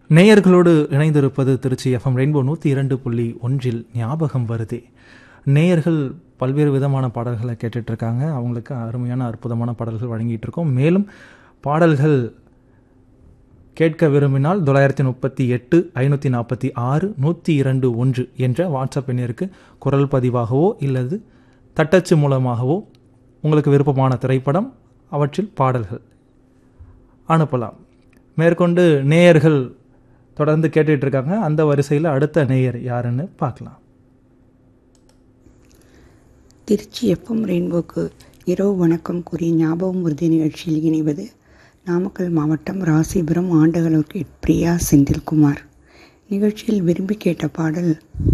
நேயர்களோடு இணைந்திருப்பது Trichy FM rainbow நூற்றி இரண்டு புள்ளி ஒன்றில் ஞாபகம் வருதே நேயர்கள் பல்வேறு விதமான பாடல்களை கேட்டுட்டு இருக்காங்க அவங்களுக்கு அருமையான அற்புதமான பாடல்கள் வழங்கிட்டு இருக்கோம் மேலும் பாடல்கள் கேட்க விரும்பினால் தொள்ளாயிரத்தி முப்பத்தி எட்டு ஐநூற்றி நாற்பத்தி ஆறு நூற்றி இரண்டு ஒன்று என்ற வாட்ஸ்அப் எண்ணிற்கு குரல் பதிவாகவோ இல்லது தட்டச்சு மூலமாகவோ உங்களுக்கு விருப்பமான திரைப்படம் அவற்றில் பாடல்கள் அனுப்பலாம் மேற்கொண்டு நேயர்கள் தொடர்ந்து கேட்டுட்டு இருக்காங்க அந்த வரிசையில் அடுத்த நேயர் யாருன்னு பார்க்கலாம் திருச்சி எஃப்எம் ரெயின்போக்கு இரவு வணக்கம் கூறி ஞாபகம் உறுதி நிகழ்ச்சியில் இணைவது நாமக்கல் மாவட்டம் ராசிபுரம் ஆண்டகளூர் பிரியா செந்தில்குமார் நிகழ்ச்சியில் விரும்பி கேட்ட பாடல்